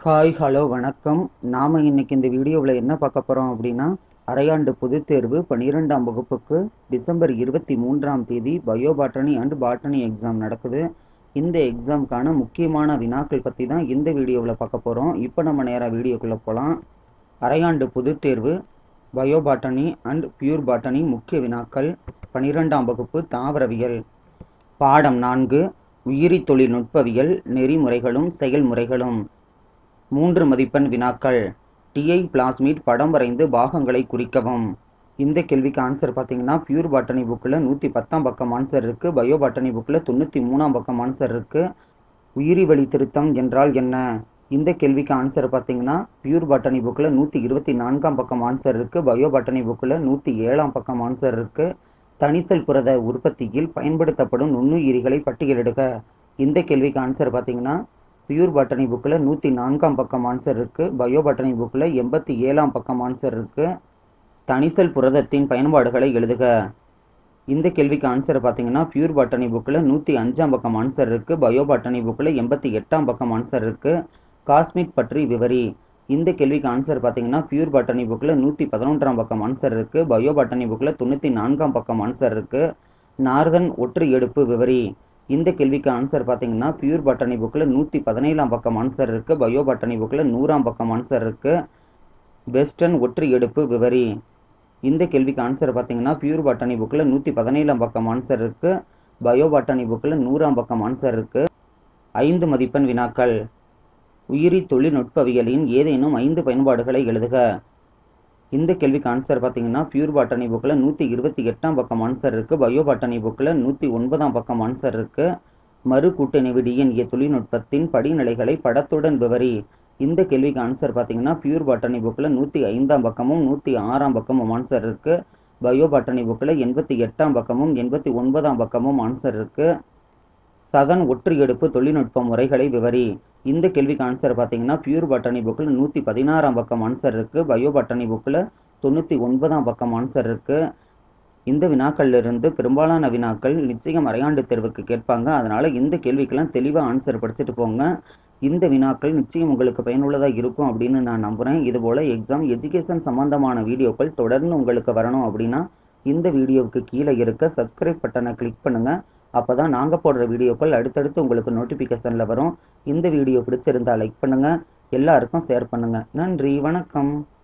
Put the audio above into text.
hi hello வணக்கம் நாம் இன்னைக்கு இந்த வீடியோவில் என்ன பார்க்க போகிறோம் அப்படின்னா அரையாண்டு பொதுத் தேர்வு பன்னிரெண்டாம் வகுப்புக்கு டிசம்பர் இருபத்தி மூன்றாம் தேதி bio botany and botany exam நடக்குது இந்த எக்ஸாமுக்கான முக்கியமான வினாக்கள் பற்றி தான் இந்த வீடியோவில் பார்க்க போகிறோம் இப்போ நம்ம நேராக வீடியோக்குள்ளே போகலாம் அரையாண்டு பொதுத் தேர்வு bio botany and pure botany முக்கிய வினாக்கள் பன்னிரெண்டாம் வகுப்பு தாவரவியல் பாடம் நான்கு உயிரி தொழில்நுட்பவியல் நெறிமுறைகளும் செயல்முறைகளும் மூன்று மதிப்பெண் வினாக்கள் டிஐ பிளாஸ்மிட் படம் வரைந்து பாகங்களை குறிக்கவும் இந்த கேள்விக்கு ஆன்சர் பார்த்தீங்கன்னா பியூர் பாட்டனி புக்கில் நூற்றி பத்தாம் பக்கம் ஆன்சர் இருக்குது பயோ பாட்டனி புக்கில் தொண்ணூற்றி மூணாம் பக்கம் ஆன்சர் இருக்குது உயிரி வழி திருத்தம் என்றால் என்ன இந்த கேள்விக்கு ஆன்சர் பார்த்தீங்கன்னா பியூர் பாட்டனி புக்கில் நூற்றி இருபத்தி நான்காம் பக்கம் ஆன்சர் இருக்குது பயோ பாட்டனி புக்கில் நூற்றி ஏழாம் பக்கம் ஆன்சர் இருக்குது தனிசல் புரத உற்பத்தியில் பயன்படுத்தப்படும் நுண்ணுயிரிகளை பட்டியலிடுக இந்த கேள்விக்கு ஆன்சர் பார்த்தீங்கன்னா பியூர் பாட்டனி புக்கில் நூற்றி நான்காம் பக்கம் ஆன்சர் இருக்குது பயோ பாட்டனி புக்கில் எண்பத்தி ஏழாம் பக்கம் ஆன்சர் இருக்குது தனிசல் புரதத்தின் பயன்பாடுகளை எழுதுக இந்த கேள்விக்கு ஆன்சர் பார்த்தீங்கன்னா பியூர் பாட்டனி புக்கில் நூற்றி அஞ்சாம் பக்கம் ஆன்சர் இருக்குது பயோ பாட்டனி புக்கில் எண்பத்தி எட்டாம் பக்கம் ஆன்சர் இருக்குது காஸ்மிக் பற்றி விவரி இந்த கேள்விக்கு ஆன்சர் பார்த்தீங்கன்னா பியூர் பாட்டனி புக்கில் நூற்றி பதினொன்றாம் பக்கம் ஆன்சர் இருக்குது பயோ பாட்டனி புக்கில் தொண்ணூற்றி நான்காம் பக்கம் ஆன்சர் இருக்குது நார்தன் ஒற்று எடுப்பு விவரி இந்த கேள்விக்கு ஆன்சர் பார்த்தீங்கன்னா பியூர் பாட்டனி புக்கில் நூற்றி பதினேழாம் பக்கம் ஆன்சர் இருக்குது பயோ பாட்டனி புக்கில் நூறாம் பக்கம் ஆன்சர் இருக்குது வெஸ்டர்ன் ஒற்று எடுப்பு விவரி இந்த கேள்விக்கு ஆன்சர் பார்த்தீங்கன்னா பியூர் பாட்டனி புக்கில் நூற்றி பதினேழாம் பக்கம் ஆன்சர் இருக்குது பயோ பாட்டனி புக்கில் நூறாம் பக்கம் ஆன்சர் இருக்குது ஐந்து மதிப்பெண் வினாக்கள் உயிரி தொழில்நுட்பவியலின் ஏதேனும் ஐந்து பயன்பாடுகளை எழுதுக இந்த கேள்விக்கு ஆன்சர் பார்த்தீங்கன்னா பியூர் பாட்டனி புக்கில் நூற்றி இருபத்தி எட்டாம் பக்கம் ஆன்சர் இருக்குது பயோ பாட்டனி புக்கில் நூற்றி ஒன்பதாம் பக்கம் ஆன்சர் இருக்குது மறு கூட்டணிவு டிஎன்ஏ தொழில்நுட்பத்தின் படிநிலைகளை படத்துடன் விவரி இந்த கேள்விக்கு ஆன்சர் பார்த்தீங்கன்னா பியூர் பாட்டனி புக்கில் நூற்றி ஐந்தாம் பக்கமும் நூற்றி ஆறாம் பக்கமும் ஆன்சர் இருக்குது பயோ பாட்டனி புக்கில் எண்பத்தி எட்டாம் பக்கமும் எண்பத்தி ஒன்பதாம் பக்கமும் ஆன்சர் இருக்குது சதன் ஒற்று எடுப்பு தொழில்நுட்ப முறைகளை விவரி இந்த கேள்விக்கு ஆன்சர் பார்த்தீங்கன்னா பியூர் பாட்டனி புக்கில் நூற்றி பதினாறாம் பக்கம் ஆன்சர் இருக்குது பயோ பாட்டனி புக்கில் தொண்ணூற்றி ஒன்பதாம் பக்கம் ஆன்சர் இருக்குது இந்த வினாக்கள்லேருந்து பெரும்பாலான வினாக்கள் நிச்சயம் அரையாண்டு தேர்வுக்கு கேட்பாங்க அதனால் இந்த கேள்விக்கெல்லாம் தெளிவாக ஆன்சர் படிச்சுட்டு போங்க இந்த வினாக்கள் நிச்சயம் உங்களுக்கு பயனுள்ளதாக இருக்கும் அப்படின்னு நான் நம்புகிறேன் இதுபோல் எக்ஸாம் எஜுகேஷன் சம்மந்தமான வீடியோக்கள் தொடர்ந்து உங்களுக்கு வரணும் அப்படின்னா இந்த வீடியோவுக்கு கீழே இருக்க சப்ஸ்கிரைப் பட்டனை கிளிக் பண்ணுங்கள் அப்போ தான் நாங்கள் போடுற வீடியோக்கள் அடுத்தடுத்து உங்களுக்கு நோட்டிஃபிகேஷனில் வரும் இந்த வீடியோ பிடிச்சிருந்தா லைக் பண்ணுங்கள் எல்லாருக்கும் ஷேர் பண்ணுங்கள் நன்றி வணக்கம்